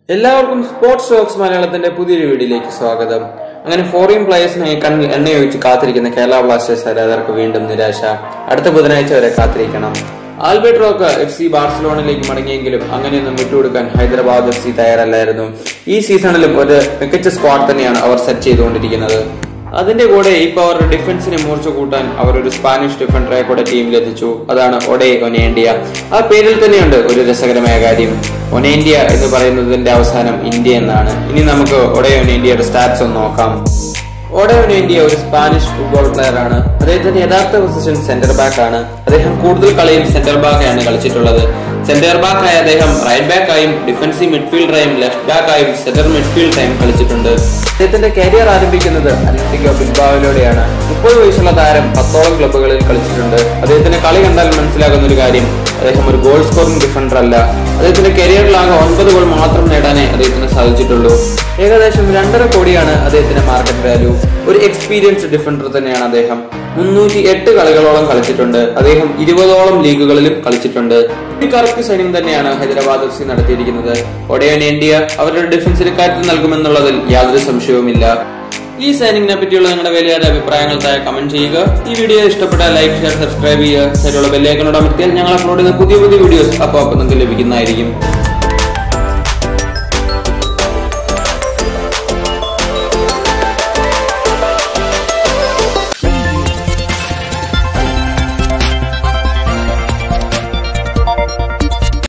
എല്ലാവർക്കും sports talks മലയാളത്തിന്റെ പുതിയൊരു വീഡിയോയിലേക്ക് സ്വാഗതം അങ്ങനെ ഫോറിൻ പ്ലേയേഴ്സിനെ കണ്ണിൽ എണ്ണയൊഴിച്ച് കാത്തിരിക്കുന്ന കേരള ബ്ലാസ്റ്റേഴ്സ് ആരാധകർക്ക് വീണ്ടും നിരാശ അടുത്ത ബുധനാഴ്ച വരെ കാത്തിരിക്കണം ആൽബർട്ട് റോക്ക് എഫ് സി ബാർസലോണയിലേക്ക് മടങ്ങിയെങ്കിലും അങ്ങനെയൊന്നും വിട്ടുകൊടുക്കാൻ ഹൈദരാബാദ് എഫ് സി തയ്യാറല്ലായിരുന്നു ഈ സീസണിലും ഒരു മികച്ച സ്ക്വാഡ് തന്നെയാണ് അവർ സെറ്റ് ചെയ്തുകൊണ്ടിരിക്കുന്നത് അതിന്റെ കൂടെ ഇപ്പൊ അവരുടെ ഡിഫൻസിനെ മൂർച്ച കൂട്ടാൻ അവർ ഒരു സ്പാനിഷ് ഡിഫൻഡറെ കൂടെ ടീമിലെത്തിച്ചു അതാണ് ഒഡേ ഒനേൻഡിയ ആ പേരിൽ തന്നെയുണ്ട് ഒരു രസകരമായ കാര്യം ഒനേൻഡിയ എന്ന് പറയുന്നതിന്റെ അവസാനം ഇന്ത്യ എന്നാണ് ഇനി നമുക്ക് ഒഡേ ഒനേൻഡിയയുടെ സ്റ്റാറ്റ്സ് ഒന്ന് നോക്കാം ഓഡേ ഒനേൻഡിയ ഒരു സ്പാനിഷ് ഫുട്ബോൾ പ്ലെയർ ആണ് അദ്ദേഹത്തിന്റെ യഥാർത്ഥ പൊസിഷൻ സെന്റർ ബാക്ക് ആണ് അദ്ദേഹം കൂടുതൽ കളിയിൽ സെന്റർ ബാക്ക് ആണ് കളിച്ചിട്ടുള്ളത് സെന്റർ ബാക്ക് ആയ അദ്ദേഹം റൈറ്റ് ബാക്ക് ആയും ഡിഫൻസീവ് മിഡ്ഫീൽഡറായും ലെഫ്റ്റ് ബാക്ക് ആയും സെന്റർ മിഡ്ഫീൽഡറായും കളിച്ചിട്ടുണ്ട് അദ്ദേഹത്തിന്റെ കരിയർ ആരംഭിക്കുന്നത് അത്ലറ്റിക്കോ ബിൽബാവിലൂടെയാണ് മുപ്പത് വയസ്സുള്ള താരം പത്തോളം ക്ലബ്ബുകളിൽ കളിച്ചിട്ടുണ്ട് അദ്ദേഹത്തിന്റെ കളി കണ്ടാൽ മനസ്സിലാകുന്ന ഒരു കാര്യം അദ്ദേഹം ഒരു ഗോൾ സ്കോറിംഗ് ഡിഫൻഡർ അല്ല അദ്ദേഹത്തിന്റെ കരിയറിലാകെ ഒൻപത് ഗോൾ മാത്രം നേടാനേ അദ്ദേഹത്തിന് സാധിച്ചിട്ടുള്ളൂ ഏകദേശം രണ്ടര കോടിയാണ് അദ്ദേഹത്തിന്റെ മാർക്കറ്റ് വാല്യൂ ഒരു എക്സ്പീരിയൻസ്ഡ് ഡിഫൻഡർ തന്നെയാണ് അദ്ദേഹം മുന്നൂറ്റി എട്ട് കളികളോളം കളിച്ചിട്ടുണ്ട് അദ്ദേഹം ഇരുപതോളം ലീഗുകളിലും കളിച്ചിട്ടുണ്ട് ഒരു കറക്റ്റ് സൈനിങ് തന്നെയാണ് ഹൈദരാബാദ് എഫ് സി നടത്തിയിരിക്കുന്നത് ഒടയൻ ഇന്ത്യ അവരുടെ ഡിഫൻസിന് കരുത്ത് നൽകുമെന്നുള്ളതിൽ യാതൊരു സംശയവുമില്ല ഈ സൈനിങ്ങിനെ പറ്റിയുള്ള നിങ്ങളുടെ വലിയ അഭിപ്രായങ്ങൾ താഴെ കമന്റ് ചെയ്യുക ഈ വീഡിയോ ഇഷ്ടപ്പെട്ടാൽ ലൈക്ക് ഷെയർ സബ്സ്ക്രൈബ് ചെയ്യുക സൈഡിലുള്ള ബെല്ലൈക്കനോട് അമർത്തിയാൽ ഞങ്ങൾ അപ്ലോഡ് ചെയ്യുന്ന പുതിയ പുതിയ വീഡിയോസ് അപ്പോൾ അപ്പോൾ നിങ്ങൾക്ക് ലഭിക്കുന്നതായിരിക്കും